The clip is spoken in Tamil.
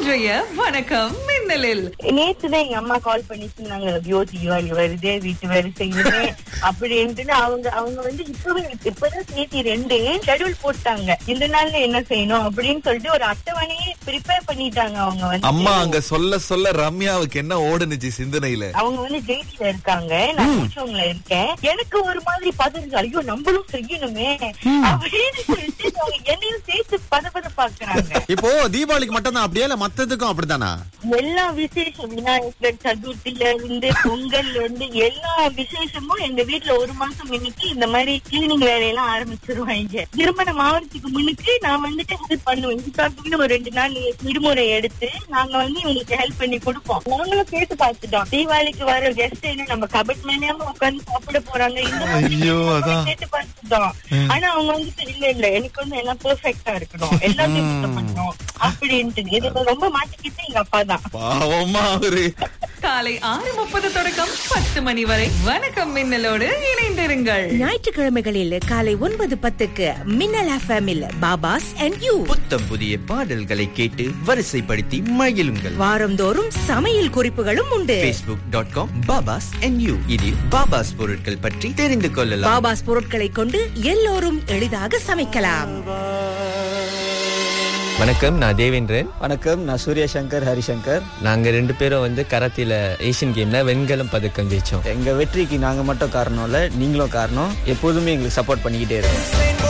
இன்றைய வணக்கம் மின்னலில் நேத்துதான் எங்க அம்மா கால் பண்ணி சொன்னாங்க ஐயோ தீபாவளி வருதே வீட்டு வேலை செய்யணுமே அப்படின்ட்டு அவங்க அவங்க வந்து இப்பவே இப்பதான் தேதி ரெண்டு ஷெட்யூல் போட்டாங்க இந்த நாள்ல என்ன செய்யணும் அப்படின்னு சொல்லிட்டு ஒரு அட்டவணையே ப்ரிப்பேர் பண்ணிட்டாங்க அவங்க வந்து அம்மா அங்க சொல்ல சொல்ல ரம்யாவுக்கு என்ன ஓடுனுச்சு சிந்தனையில அவங்க வந்து ஜெயில இருக்காங்க நான் கூச்சவங்கள இருக்கேன் எனக்கு ஒரு மாதிரி பதறது ஐயோ நம்மளும் செய்யணுமே அப்படின்னு சொல்லிட்டு அவங்க என்னையும் சேர்த்து பதப்பத பாக்குறாங்க இப்போ தீபாவளிக்கு மட்டும் தான் அப்படியே இல்ல மத்ததுக்கும் அப்படித்தானா எல்லா விசேஷம் விநாயகர் சதுர்த்தில இருந்து பொங்கல்ல இருந்து எல்லா விசேஷமும் எங்க வீட்ல ஒரு மாசம் முன்னுக்கு இந்த மாதிரி கிளீனிங் வேலையெல்லாம் ஆரம்பிச்சிருவாங்க திருமணம் ஆவறதுக்கு முன்னுக்கு நான் வந்துட்டு ஹெல்ப் பண்ணுவேன் இதுக்காக ஒரு ரெண்டு நாள் விடுமுறை எடுத்து நாங்க வந்து இவங்களுக்கு ஹெல்ப் பண்ணி கொடுப்போம் நாங்களும் கேட்டு பார்த்துட்டோம் தீபாவளிக்கு வர கெஸ்ட் என்ன நம்ம கபட் மேலேயாம உட்கார்ந்து சாப்பிட போறாங்க இந்த மாதிரி ஐயோ, நாங்களும் அதான். கேட்டு பார்த்துட்டோம் ஆனா அவங்க வந்துட்டு இல்ல இல்ல எனக்கு வந்து எல்லாம் பெர்ஃபெக்ட்டா இருக்கணும் எல்லாத்தையும் சுத்தம் பண்ணணும் அப்படின்ட்டு இதுல ரொம்ப மாட்டிக்கிட்டு எங்க அப்பா தான் பாவமா அவரு காலை ஆறு முப்பது தொடக்கம் பத்து மணி வரை வணக்கம் மின்னலோடு இணைந்திருங்கள் ஞாயிற்றுக்கிழமைகளில் காலை ஒன்பது பத்துக்கு மின்னல் எஃப்எம்மில் பாபாஸ் அண்ட் யூ புத்தம் புதிய பாடல்களை கேட்டு வரிசைப்படுத்தி மகிழுங்கள் வாரந்தோறும் சமையல் குறிப்புகளும் உண்டு facebook.com டாட் காம் பாபாஸ் அண்ட் யூ இதில் பாபாஸ் பொருட்கள் பற்றி தெரிந்து கொள்ளலாம் பாபாஸ் பொருட்களை கொண்டு எல்லோரும் எளிதாக சமைக்கலாம் வணக்கம் நான் தேவேந்திரன் வணக்கம் நான் சூரிய சங்கர் ஹரிசங்கர் நாங்க ரெண்டு பேரும் வந்து கராத்தில ஏசியன் கேம்ல வெண்கலம் பதக்கம் ஜெயிச்சோம் எங்க வெற்றிக்கு நாங்க மட்டும் காரணம் இல்ல நீங்களும் காரணம் எப்போதுமே எங்களுக்கு சப்போர்ட் பண்ணிக்கிட்டே இருக்கோம்